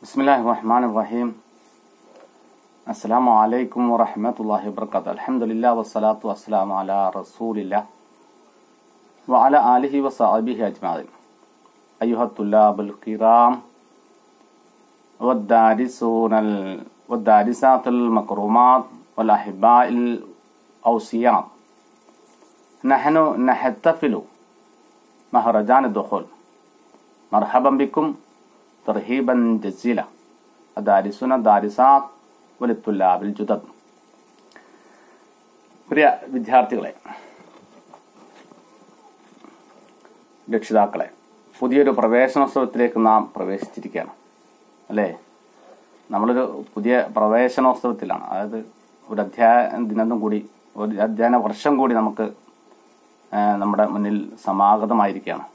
بسم الله الرحمن الرحيم السلام عليكم ورحمة الله وبركاته الحمد لله والصلاة والسلام على رسول الله وعلى آله وصحبه أجمعين أيها الطلاب الكرام والدارسون ال... والدارسات المكرمات والأحباء الأوصياء نحن نحتفل مهرجان الدخول مرحبا بكم ترحيبا جزيلا الدارسون الدارسات وللطلاب الجدد പ്രിയ വിദ്യാർത്ഥികളെ രക്ഷിതാക്കളെ പുതിയൊരു പ്രവേശനോത്സവത്തിലേക്ക് നാം പ്രവേശിച്ചിരിക്കുകയാണ് അല്ലേ നമ്മളൊരു പുതിയ പ്രവേശനോത്സവത്തിലാണ് അതായത് ഒരു അധ്യായ ദിനം കൂടി ഒരു അധ്യയന വർഷം കൂടി നമുക്ക് ആ, നമ്മുടെ മുന്നിൽ സമാഗതമായിരിക്കുകയാണ്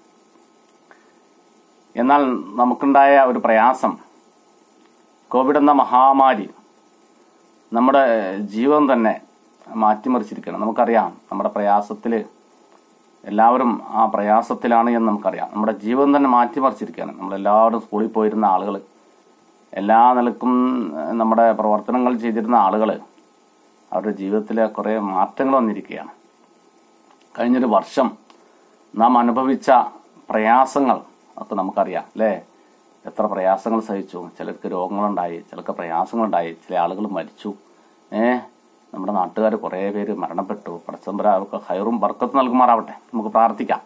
എന്നാൽ നമുക്കുണ്ടായ ഒരു പ്രയാസം കോവിഡ് എന്ന മഹാമാരി നമ്മുടെ ജീവൻ തന്നെ മാറ്റിമറിച്ചിരിക്കുകയാണ് നമുക്കറിയാം നമ്മുടെ പ്രയാസത്തിൽ എല്ലാവരും ആ പ്രയാസത്തിലാണ് എന്ന് നമുക്കറിയാം നമ്മുടെ ജീവൻ തന്നെ മാറ്റിമറിച്ചിരിക്കുകയാണ് നമ്മളെല്ലാവരും സ്കൂളിൽ പോയിരുന്ന ആളുകൾ എല്ലാ നിലക്കും ഏഹ്, നമ്മുടെ പ്രവർത്തനങ്ങൾ ചെയ്തിരുന്ന ആളുകൾ അവരുടെ ജീവിതത്തിൽ കുറേ മാറ്റങ്ങൾ വന്നിരിക്കുകയാണ് കഴിഞ്ഞൊരു വർഷം നാം അനുഭവിച്ച പ്രയാസങ്ങൾ ഒക്കെ നമുക്കറിയാം അല്ലേ എത്ര പ്രയാസങ്ങൾ സഹിച്ചു ചിലർക്ക് രോഗങ്ങളുണ്ടായി ചിലർക്ക് പ്രയാസങ്ങളുണ്ടായി ചില ആളുകൾ മരിച്ചു ഏ നമ്മുടെ നാട്ടുകാർ കുറേ പേര് മരണപ്പെട്ടു പടച്ചമ്പര അവർക്ക് ഹൈറും ബർക്കത്ത് നൽകുമാറാവട്ടെ നമുക്ക് പ്രാർത്ഥിക്കാം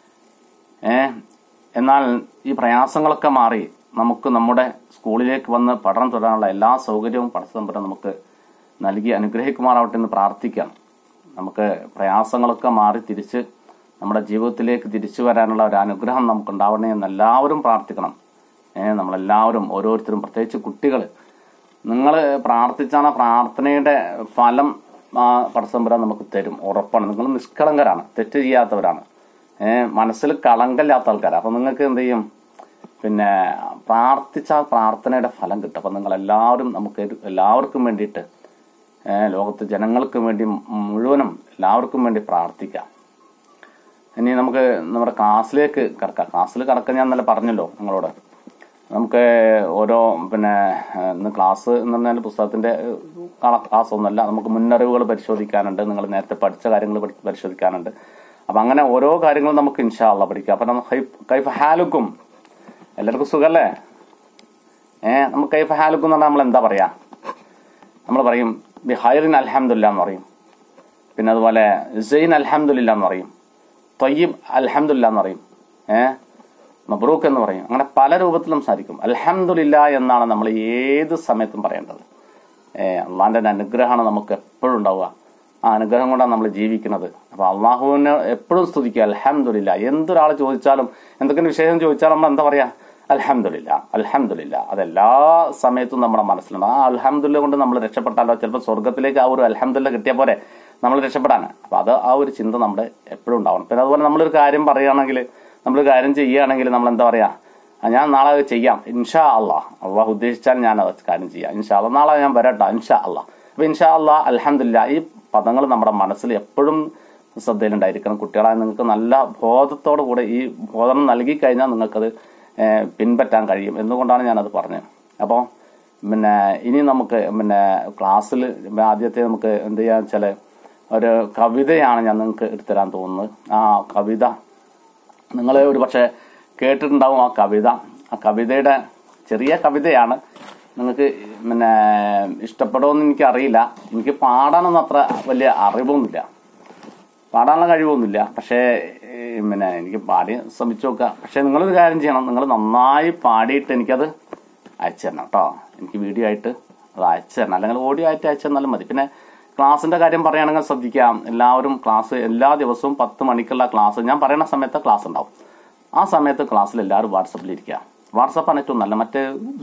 ഏ എന്നാൽ ഈ പ്രയാസങ്ങളൊക്കെ മാറി നമുക്ക് നമ്മുടെ സ്കൂളിലേക്ക് വന്ന് പഠനം തുടരാനുള്ള എല്ലാ സൗകര്യവും പടച്ചതമ്പരം നമുക്ക് നൽകി അനുഗ്രഹിക്കുമാറാവട്ടെ എന്ന് പ്രാർത്ഥിക്കാം നമുക്ക് പ്രയാസങ്ങളൊക്കെ മാറി തിരിച്ച് നമ്മുടെ ജീവിതത്തിലേക്ക് തിരിച്ചു വരാനുള്ള ഒരു അനുഗ്രഹം നമുക്ക് ഉണ്ടാവണേ എന്ന് എല്ലാവരും പ്രാർത്ഥിക്കണം ഏഹ് നമ്മളെല്ലാവരും ഓരോരുത്തരും പ്രത്യേകിച്ച് കുട്ടികൾ നിങ്ങൾ പ്രാർത്ഥിച്ചാണ് ആ പ്രാർത്ഥനയുടെ ഫലം ആ പടസമ്പരം നമുക്ക് തരും ഉറപ്പാണ് നിങ്ങൾ നിഷ്കളങ്കരാണ് തെറ്റ് ചെയ്യാത്തവരാണ് ഏഹ് മനസ്സിൽ കളങ്കമില്ലാത്ത ആൾക്കാരാണ് അപ്പം നിങ്ങൾക്ക് എന്ത് ചെയ്യും പിന്നെ പ്രാർത്ഥിച്ചാൽ പ്രാർത്ഥനയുടെ ഫലം കിട്ടും അപ്പം നിങ്ങൾ എല്ലാവരും നമുക്ക് എല്ലാവർക്കും വേണ്ടിയിട്ട് ഏഹ് ലോകത്ത് ജനങ്ങൾക്ക് വേണ്ടി മുഴുവനും എല്ലാവർക്കും വേണ്ടി പ്രാർത്ഥിക്കാം ഇനി നമുക്ക് നമ്മുടെ ക്ലാസ്സിലേക്ക് കിടക്കാം ക്ലാസ്സിൽ കിടക്കാൻ ഞാൻ നല്ല പറഞ്ഞല്ലോ നിങ്ങളോട് നമുക്ക് ഓരോ പിന്നെ ഏഹ്, ഇന്ന് ക്ലാസ് എന്ന് പറഞ്ഞാൽ പുസ്തകത്തിന്റെ ക്ലാസ് ഒന്നല്ല നമുക്ക് മുന്നറിവുകൾ പരിശോധിക്കാനുണ്ട് നിങ്ങൾ നേരത്തെ പഠിച്ച കാര്യങ്ങൾ പഠി- പരിശോധിക്കാനുണ്ട് അപ്പൊ അങ്ങനെ ഓരോ കാര്യങ്ങളും നമുക്ക് ഇൻഷാല്ല പഠിക്കാം അപ്പൊ നമ്മൾ ഹൈ- കൈഫ് ഹാലുക്കും എല്ലാവർക്കും സുഖല്ലേ ഏഹ് നമുക്ക് കൈഫ് ഹാലുക്കും എന്ന് പറഞ്ഞാൽ നമ്മൾ എന്താ പറയാ നമ്മൾ പറയും ബി ഹൈറിൻ അൽഹംദുല്ല എന്ന് പറയും പിന്നെ അതുപോലെ സെയിൻ അൽഹംദുലില്ല എന്ന് പറയും തൊയ്യബ് അൽഹംദുല്ല എന്ന് പറയും ഏ മബ്രൂക്ക് എന്ന് പറയും അങ്ങനെ പല രൂപത്തിലും സാധിക്കും അൽഹംദുലില്ല എന്നാണ് നമ്മൾ ഏത് സമയത്തും പറയേണ്ടത് ഏ അള്ളാന്റെ അനുഗ്രഹമാണ് നമുക്ക് എപ്പോഴും ഉണ്ടാവുക ആ അനുഗ്രഹം കൊണ്ടാണ് നമ്മൾ ജീവിക്കുന്നത് അപ്പൊ അള്ളാഹുവിനെ എപ്പോഴും സ്തുതിക്കുക അൽഹംദുലില്ല എന്തൊരാൾ ചോദിച്ചാലും എന്തൊക്കെ വിഷയം ചോദിച്ചാലും നമ്മൾ എന്താ പറയാ അൽഹംദുലില്ല അൽഹംദുലില്ല അതെല്ലാ സമയത്തും നമ്മുടെ മനസ്സിലുണ്ട് ആ അൽഹംദുല്ല കൊണ്ട് നമ്മൾ രക്ഷപ്പെട്ടാലോ ചിലപ്പോൾ സ്വർഗത്തിലേക്ക് ആ ഒരു അൽഹംദുല്ല കിട്ടിയ പോലെ നമ്മൾ രക്ഷപ്പെടാന് അപ്പൊ അത് ആ ഒരു ചിന്ത നമ്മുടെ എപ്പോഴും ഉണ്ടാവണം പിന്നെ അതുപോലെ നമ്മളൊരു കാര്യം പറയുകയാണെങ്കിൽ നമ്മളൊരു കാര്യം ചെയ്യുകയാണെങ്കിൽ നമ്മൾ എന്താ പറയാ ആ, ഞാൻ നാളെ അത് ചെയ്യാം ഇൻഷാ അള്ളാഹ് അള്ളാഹ് ഉദ്ദേശിച്ചാൽ ഞാൻ അത് കാര്യം ചെയ്യാം ഇൻഷാ അള്ളാഹ് നാളെ ഞാൻ വരട്ടോ ഇൻഷാ അള്ളാഹ് അപ്പൊ ഇൻഷാ അള്ളാഹ് അൽഹംദുലില്ല ഈ പദങ്ങൾ നമ്മുടെ മനസ്സിൽ എപ്പോഴും ശ്രദ്ധയിലുണ്ടായിരിക്കണം കുട്ടികളായ നിങ്ങൾക്ക് നല്ല ബോധത്തോടു കൂടെ ഈ ബോധം നൽകി കഴിഞ്ഞാൽ നിങ്ങൾക്കത് ഏഹ്, പിൻപറ്റാൻ കഴിയും എന്നുകൊണ്ടാണ് ഞാനത് പറഞ്ഞത് അപ്പോൾ പിന്നെ ഇനി നമുക്ക് പിന്നെ ക്ലാസ്സിൽ ആദ്യത്തെ നമുക്ക് എന്ത് ചെയ്യാന്ന് വെച്ചാൽ ഒരു കവിതയാണ് ഞാൻ നിങ്ങൾക്ക് എടുത്തുതരാൻ തോന്നുന്നത് ആ കവിത നിങ്ങൾ ഒരു പക്ഷേ കേട്ടിട്ടുണ്ടാവും ആ കവിത ആ കവിതയുടെ ചെറിയ കവിതയാണ് നിങ്ങൾക്ക് പിന്നെ ഇഷ്ടപ്പെടുമെന്ന് എനിക്കറിയില്ല എനിക്ക് പാടാനൊന്നും അത്ര വലിയ അറിവൊന്നുമില്ല പാടാനുള്ള കഴിവൊന്നുമില്ല പക്ഷേ ഏ, പിന്നെ എനിക്ക് പാടി ശ്രമിച്ചു നോക്കുക പക്ഷേ നിങ്ങളൊരു കാര്യം ചെയ്യണം നിങ്ങൾ നന്നായി പാടിയിട്ട് എനിക്കത് അയച്ചു തരണം കേട്ടോ എനിക്ക് വീഡിയോ ആയിട്ട് അത് അയച്ചു തരണം അല്ലെങ്കിൽ ഓഡിയോ ആയിട്ട് അയച്ചു തന്നാലും മതി പിന്നെ ക്ലാസ്സിന്റെ കാര്യം പറയുകയാണെങ്കിൽ ശ്രദ്ധിക്കാം എല്ലാവരും ക്ലാസ് എല്ലാ ദിവസവും പത്ത് മണിക്കുള്ള ക്ലാസ് ഞാൻ പറയുന്ന സമയത്ത് ക്ലാസ് ഉണ്ടാവും ആ സമയത്ത് ക്ലാസ്സിൽ എല്ലാവരും വാട്സപ്പിൽ ഇരിക്കുക വാട്സപ്പാണ് ഏറ്റവും നല്ല മറ്റേ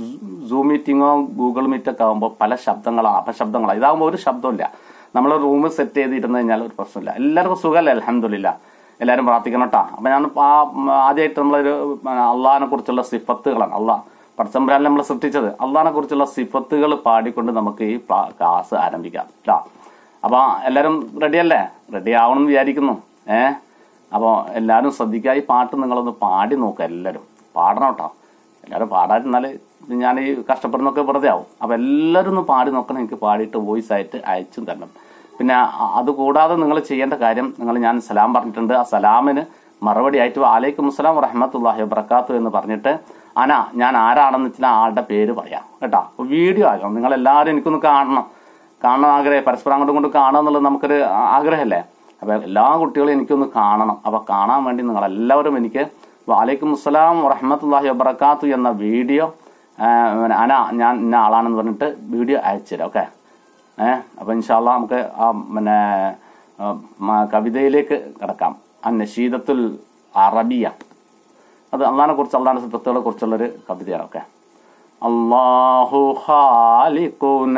സൂം മീറ്റിങ്ങോ ഗൂഗിൾ മീറ്റൊക്കെ ആകുമ്പോൾ പല ശബ്ദങ്ങളാണ് അപശബ്ദങ്ങളാണ് ഇതാകുമ്പോൾ ഒരു ശബ്ദമില്ല നമ്മൾ റൂം സെറ്റ് ചെയ്തിരുന്നു കഴിഞ്ഞാൽ ഒരു പ്രശ്നമില്ല എല്ലാവർക്കും സുഖമല്ലേ അലഹമില്ല എല്ലാവരും പ്രാർത്ഥിക്കണം കേട്ടോ അപ്പൊ ഞാൻ ആ ആദ്യമായിട്ട് നമ്മളൊരു അള്ളാഹിനെ കുറിച്ചുള്ള സിഫത്തുകളാണ് അള്ളാഹ് പടച്ചമ്പരാൻ നമ്മൾ സൃഷ്ടിച്ചത് അള്ളാഹിനെ കുറിച്ചുള്ള സിഫത്തുകൾ പാടിക്കൊണ്ട് നമുക്ക് ഈ പ്ലാ- ക്ലാസ് ആരംഭിക്കാം കേട്ടോ അപ്പൊ എല്ലാവരും റെഡിയല്ലേ റെഡി ആവണമെന്ന് വിചാരിക്കുന്നു ഏഹ് അപ്പോൾ എല്ലാവരും ശ്രദ്ധിക്കുക ഈ പാട്ട് നിങ്ങളൊന്ന് പാടി നോക്കുക എല്ലാവരും പാടണം കേട്ടോ എല്ലാവരും പാടാതിരുന്നാൽ ഞാൻ ഈ കഷ്ടപ്പെടുന്നൊക്കെ വെറുതെ ആവും അപ്പോൾ എല്ലാവരും ഒന്ന് പാടി നോക്കണം എനിക്ക് പാടിയിട്ട് വോയിസ് ആയിട്ട് അയച്ചും തരണം പിന്നെ അ- അതുകൂടാതെ നിങ്ങൾ ചെയ്യേണ്ട കാര്യം നിങ്ങൾ ഞാൻ സലാം പറഞ്ഞിട്ടുണ്ട് ആ സലാമിന് മറുപടി ആയിട്ട് ആലൈക്കും അസ്സലാം വറഹമത്തല്ലാഹി വബർക്കാത്തു എന്ന് പറഞ്ഞിട്ട് അന ഞാൻ ആരാണെന്ന് വെച്ചാൽ ആളുടെ പേര് പറയാം കേട്ടോ അപ്പോൾ വീഡിയോ ആകണം നിങ്ങൾ എല്ലാവരും എനിക്കൊന്ന് കാണണം കാണാൻ ആഗ്രഹം പരസ്പരം അങ്ങോട്ടും ഇങ്ങോട്ടും കാണുക എന്നുള്ളത് നമുക്കൊരു ആഗ്രഹമല്ലേ അപ്പോൾ എല്ലാ കുട്ടികളും എനിക്കൊന്ന് കാണണം അപ്പോൾ കാണാൻ വേണ്ടി നിങ്ങൾ എല്ലാവരും എനിക്ക് വാലൈക്കും അസ്സലാം വറഹമത്തല്ലാഹി വബർക്കാത്തു എന്ന വീഡിയോ ആ, പിന്നെ അന ഞാൻ ഇന്ന ആളാണെന്ന് പറഞ്ഞിട്ട് വീഡിയോ അയച്ചു തരാം ഓക്കെ ഏഹ് അപ്പോൾ ഇൻഷാല്ല നമുക്ക് ആ പിന്നെ ആ, മ- കവിതയിലേക്ക് കിടക്കാം ആ നഷീദത്തുൽ അറബിയ അത് അള്ളഹാനെ കുറിച്ച് അള്ളാഹാന്റെ സിദ്ധത്തുകളെ കുറിച്ചുള്ളൊരു കവിതയാണ് ഓക്കെ അള്ളാഹു ഖാലിഖുന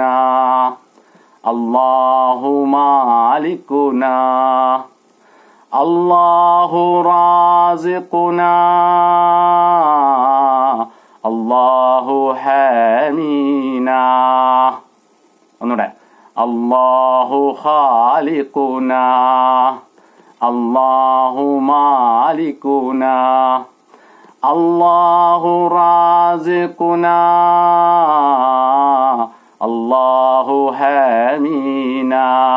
അള്ളാഹു മാലിക്കുന അള്ളാഹു റാസിഖുന അള്ളാഹു ഹാമീന ഒന്നുകൂടെ അള്ളാഹു ഖാലിഖുന അള്ളാഹു മാലിക്കുന അള്ളാഹു റാസിഖുന അള്ളാഹു ഹാമീന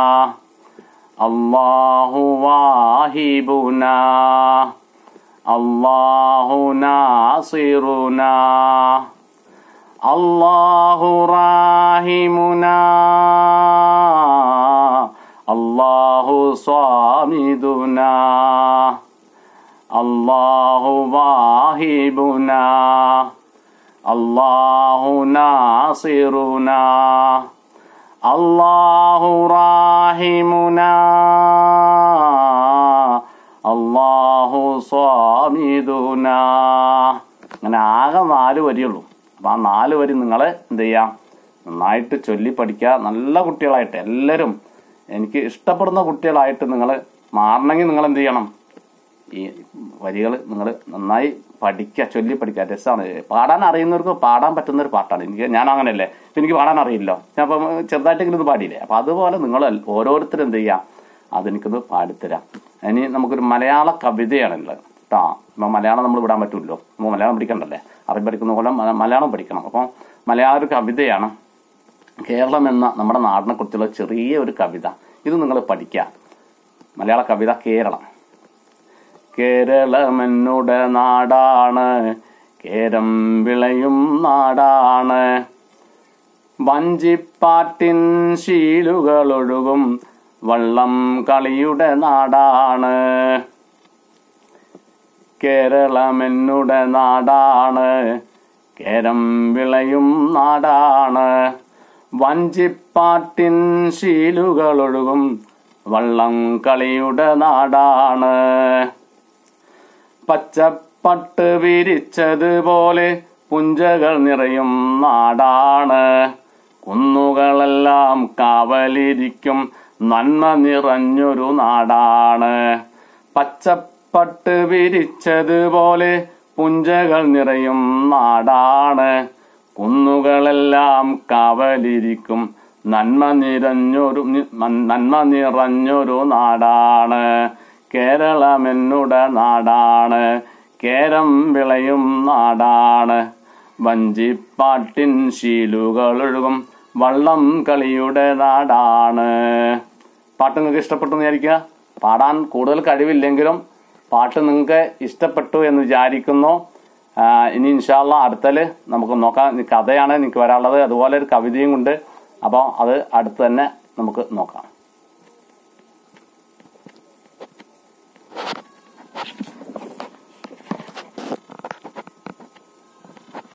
അള്ളാഹു വാഹിബുന അള്ളാഹു നാസിറുന അള്ളാഹു റാഹിമുന അള്ളാഹു സ്വാമിദുന അള്ളാഹു വാഹിബുന അള്ളാഹു നാസിറുന അള്ളാഹു റാഹിമുന അള്ളാഹു സ്വാമിദുന അങ്ങനെ ആകെ നാല് വരിയുള്ളൂ അപ്പം ആ നാല് വരി നിങ്ങൾ എന്ത് ചെയ്യാം നന്നായിട്ട് ചൊല്ലി പഠിക്കുക നല്ല കുട്ടികളായിട്ട് എല്ലാവരും എനിക്ക് ഇഷ്ടപ്പെടുന്ന കുട്ടികളായിട്ട് നിങ്ങൾ മാറണമെങ്കിൽ നിങ്ങൾ എന്ത് ചെയ്യണം ഈ വരികൾ നിങ്ങൾ നന്നായി പഠിക്കുക ചൊല്ലി പഠിക്കുക രസമാണ് പാടാൻ അറിയുന്നവർക്ക് പാടാൻ പറ്റുന്ന ഒരു പാട്ടാണ് എനിക്ക് ഞാൻ അങ്ങനെയല്ലേ ഇപ്പം എനിക്ക് പാടാൻ അറിയില്ലോ ഞാൻ അപ്പം ചെറുതായിട്ടെങ്കിലും ഇത് പാടിയില്ലേ അപ്പം അതുപോലെ നിങ്ങൾ ഓരോരുത്തരും എന്ത് ചെയ്യാം അതെനിക്കത് പാടിത്തരാം ഇനി നമുക്കൊരു മലയാള കവിതയാണുള്ളത് കേട്ടോ ഇപ്പം മലയാളം നമ്മൾ വിടാൻ പറ്റുമല്ലോ നമ്മൾ മലയാളം പഠിക്കണ്ടല്ലേ അറബി പഠിക്കുന്ന പോലെ മല- മലയാളം പഠിക്കണം അപ്പം മലയാള ഒരു കവിതയാണ് കേരളം എന്ന നമ്മുടെ നാടിനെ കുറിച്ചുള്ള ചെറിയ ഒരു കവിത ഇത് നിങ്ങൾ പഠിക്കുക മലയാള കവിത കേരളം കേരളമെന്നുടെ നാടാണ് കേരം വിളയും നാടാണ് വഞ്ചിപ്പാട്ടിൻ ശീലുകളൊഴുകും വള്ളം കളിയുടെ നാടാണ് കേരളമെന്നുടെ നാടാണ് കേരം വിളയും നാടാണ് വഞ്ചിപ്പാട്ടിൻ ശീലുകളൊഴുകും വള്ളം കളിയുടെ നാടാണ് പച്ചപ്പട്ട് വിരിച്ചതുപോലെ പുഞ്ചകൾ നിറയും നാടാണ് കുന്നുകളെല്ലാം കാവലിരിക്കും നന്മ നിറഞ്ഞൊരു നാടാണ് പച്ചപ്പട്ട് വിരിച്ചതുപോലെ പുഞ്ചകൾ നിറയും നാടാണ് കുന്നുകളെല്ലാം കാവലിരിക്കും നന്മ നിറഞ്ഞൊരു നി- നന്മ നിറഞ്ഞൊരു നാടാണ് കേരളമെന്നുടെ നാടാണ് കേരം വിളയും നാടാണ് വഞ്ചിപ്പാട്ടിൻ ശീലുകളൊഴുകും വള്ളം കളിയുടെ നാടാണ് പാട്ട് നിങ്ങൾക്ക് ഇഷ്ടപ്പെട്ടു എന്ന് വിചാരിക്കുക പാടാൻ കൂടുതൽ കഴിവില്ലെങ്കിലും പാട്ട് നിങ്ങൾക്ക് ഇഷ്ടപ്പെട്ടു എന്ന് വിചാരിക്കുന്നു ആ, ഇനി ഇൻഷാല്ല അടുത്തല് നമുക്ക് നോക്കാം ഇനി കഥയാണ് എനിക്ക് വരാനുള്ളത് അതുപോലെ ഒരു കവിതയും ഉണ്ട് അപ്പോൾ അത് അടുത്ത് തന്നെ നമുക്ക് നോക്കാം